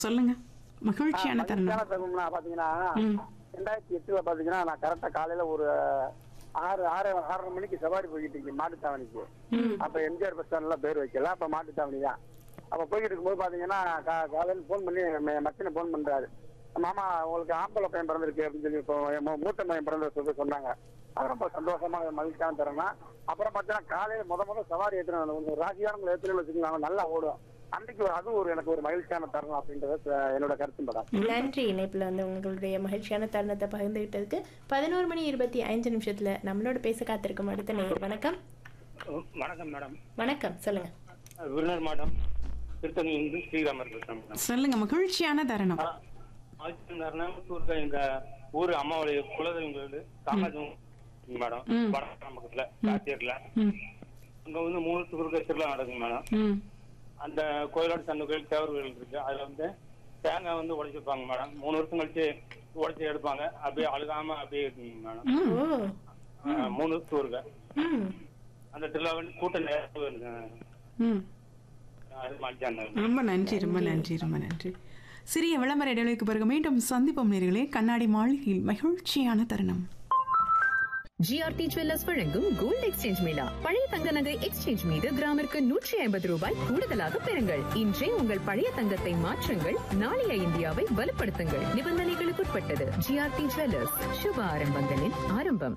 சொல்லுங்க மகிழ்ச்சியான தருணம் மகிழ்ச்சியான தருணம்னா பாத்தீங்கன்னா ம். ரெண்டாயிரத்தி எட்டுல பாத்தீங்கன்னா நான் கரெக்டா காலையில ஒரு ஆறு ஆறு ஆறரை மணிக்கு சவாரி போய்கிட்டு இருக்கேன் மாட்டுத்தாவணிக்கு அப்ப எம்ஜிஆர் பஸ் ஸ்டாண்ட்ல பேர் வைக்கல அப்ப மாட்டுத்தாவணி தான் அப்ப போய்கிட்டு இருக்கும்போது பாத்தீங்கன்னா கா- காலையில போன் பண்ணி ம- மச்சனை போன் பண்றாரு மாமா உங்களுக்கு ஆம்பளை பையன் பிறந்திருக்கு அப்படின்னு சொல்லி இப்போ என் மூ- மூத்த பையன் பிறந்த சொல்லி சொன்னாங்க அது ரொம்ப சந்தோஷமா மகிழ்ச்சியான தருணம் அப்புறம் பாத்தீங்கன்னா காலையில முத முத சவாரி ஏற்றுன ஒரு ராசியான ஏற்றுன்னு வச்சுக்கோங்க நல்லா ஓடும் அன்றைக்கு ஒரு- அதுவும் ஒரு எனக்கு ஒரு மகிழ்ச்சியான தருணம் அப்படின்றத அஹ், என்னோட கருத்து மேடம் நன்றி இணைப்புல வந்து உங்களுடைய மகிழ்ச்சியான தருணத்தை பகிர்ந்துகிட்டதுக்கு பதினோரு மணி இருபத்தி ஐந்து நிமிஷத்துல நம்மளோட பேச காத்திருக்கும் அடுத்த நேயர் வணக்கம் வணக்கம் மேடம் வணக்கம் சொல்லுங்க விருதுநகர் மாவட்டம் திருத்தணியிலிருந்து ஸ்ரீராமர் பேசுறேன் மேடம் சொல்லுங்க மகிழ்ச்சியான தருணம் ஊருக்கு எங்க ஊர் அம்மாவுடைய குலதெய்வம் கோயில் காமாஜம் மேடம் ம். வடக்கான பக்கத்துல காத்தியர்ல ம் அங்க வந்து மூணு குறுக்க திருவிழா நடக்கும் மேடம் ம் அந்த கோயிலோட தந்த கோயில் தேவர் கோயில் இருக்கு அதுல வந்து தேங்காய் வந்து உடைச்சிருப்பாங்க மேடம் மூணு வருஷம் கழிச்சு உடைச்சு எடுப்பாங்க அப்படியே அழுகாம அப்படியே இருக்குங்க மேடம் ம் ஓ ஆஹ் மூணு வருஷம் இருக்கு ம் அந்த திருவிழா வந்து கூட்டம் நேரம் வருங்க. ம் அது மகிழ்ச்சியான ரொம்ப நன்றி ரொம்ப நன்றி ரொம்ப நன்றி சிறிய விளம்பர இடைவெளிக்கு பிறகு மீண்டும் சந்திப்போம் நேர்களே கண்ணாடி மாளிகையில் மகிழ்ச்சியான தருணம் ஜிஆர்டி ஜுவல்லர்ஸ் வழங்கும் கோல்ட் எக்ஸ்சேஞ்ச் மேளா பழைய தங்க நகை எக்ஸ்சேஞ்ச் மீது கிராமிற்கு நூற்றி ஐம்பது ரூபாய் கூடுதலாக பெறுங்கள் இன்றே உங்கள் பழைய தங்கத்தை மாற்றுங்கள் நாளைய இந்தியாவை வலுப்படுத்துங்கள் நிபந்தனைகளுக்குட்பட்டது ஜிஆர்டி ஜுவல்லர்ஸ் சுப ஆரம்பங்களின் ஆரம்பம்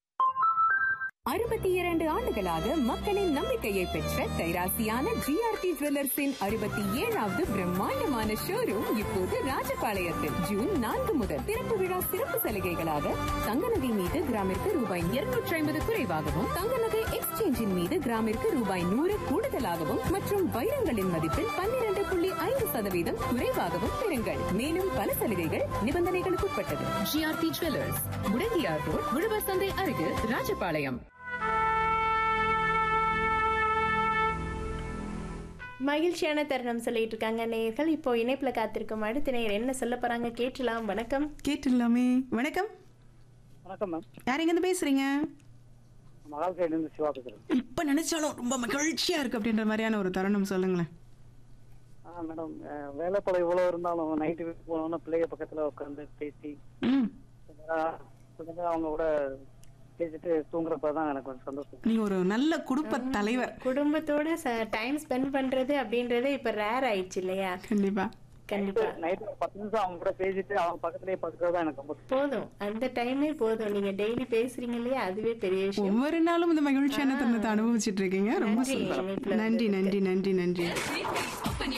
அறுபத்தி இரண்டு ஆண்டுகளாக மக்களின் நம்பிக்கையை பெற்ற கைராசியான ஜிஆர்டி ஜுவல்லர்ஸின் அறுபத்தி ஏழாவது பிரம்மாண்டமான ஷோரூம் இப்போது ராஜபாளையத்தில் ஜூன் நான்கு முதல் திறப்பு விழா சிறப்பு சலுகைகளாக தங்க நகை மீது கிராமிற்கு ரூபாய் இருநூற்றி ஐம்பது குறைவாகவும் தங்க நகை எக்ஸ்சேஞ்சின் மீது கிராமிற்கு ரூபாய் நூறு கூடுதலாகவும் மற்றும் வைரங்களின் மதிப்பில் பன்னிரண்டு புள்ளி ஐந்து சதவீதம் குறைவாகவும் பெறுங்கள் மேலும் பல சலுகைகள் நிபந்தனைகளுக்குட்பட்டது ஜிஆர்டி ஜுவல்லர்ஸ் முடங்கியார் ரோட் உழவர் சந்தை அருகில் ராஜபாளையம் மகிழ்ச்சியான தருணம் சொல்லிட்டு இருக்காங்க நேயர்கள் இப்போ இணைப்புல காத்திருக்கும் அடுத்த நேயர் என்ன சொல்ல போறாங்க கேட்டலாம் வணக்கம் கேட்டுடலாமே வணக்கம் வணக்கம் மேம் யார் எங்கேருந்து பேசுறீங்க மகால் சைடு இருந்து சிவா பேசுறேன் இப்ப நினைச்சாலும் ரொம்ப மகிழ்ச்சியா இருக்கு அப்படின்ற மாதிரியான ஒரு தருணம் சொல்லுங்களேன் ஆ மேடம் அஹ், வேலைப்பளம் இவ்வளவு இருந்தாலும் நைட்டு வீட்டுக்கு போனோம்னா பிள்ளைய பக்கத்துல உட்காந்து பேசி ம் கொஞ்ச நேரம் கொஞ்ச நேரம் அவங்க கூட பேசிட்டு தூங்குறப்ப தான் எனக்கு கொஞ்சம் சந்தோஷம் நீங்க ஒரு நல்ல குடும்ப தலைவர் குடும்பத்தோட டைம் ஸ்பெண்ட் பண்றது அப்படின்றது இப்ப ரேர் ஆயிடுச்சு இல்லையா கண்டிப்பா கண்டிப்பா நைட்டு ஒரு பத்து நிமிஷம் அவங்க கூட பேசிட்டு அவங்க பக்கத்துலயே படுக்கிறது தான் எனக்கு ரொம்ப போதும் அந்த டைமே போதும் நீங்க டெய்லி பேசுறீங்க இல்லையா அதுவே பெரிய விஷயம் ஒவ்வொரு நாளும் இந்த மகிழ்ச்சியான தருணத்தை அனுபவிச்சுட்டு இருக்கீங்க ரொம்ப நன்றி, சூப்பர் இணைப்புல நன்றி நன்றி நன்றி நன்றி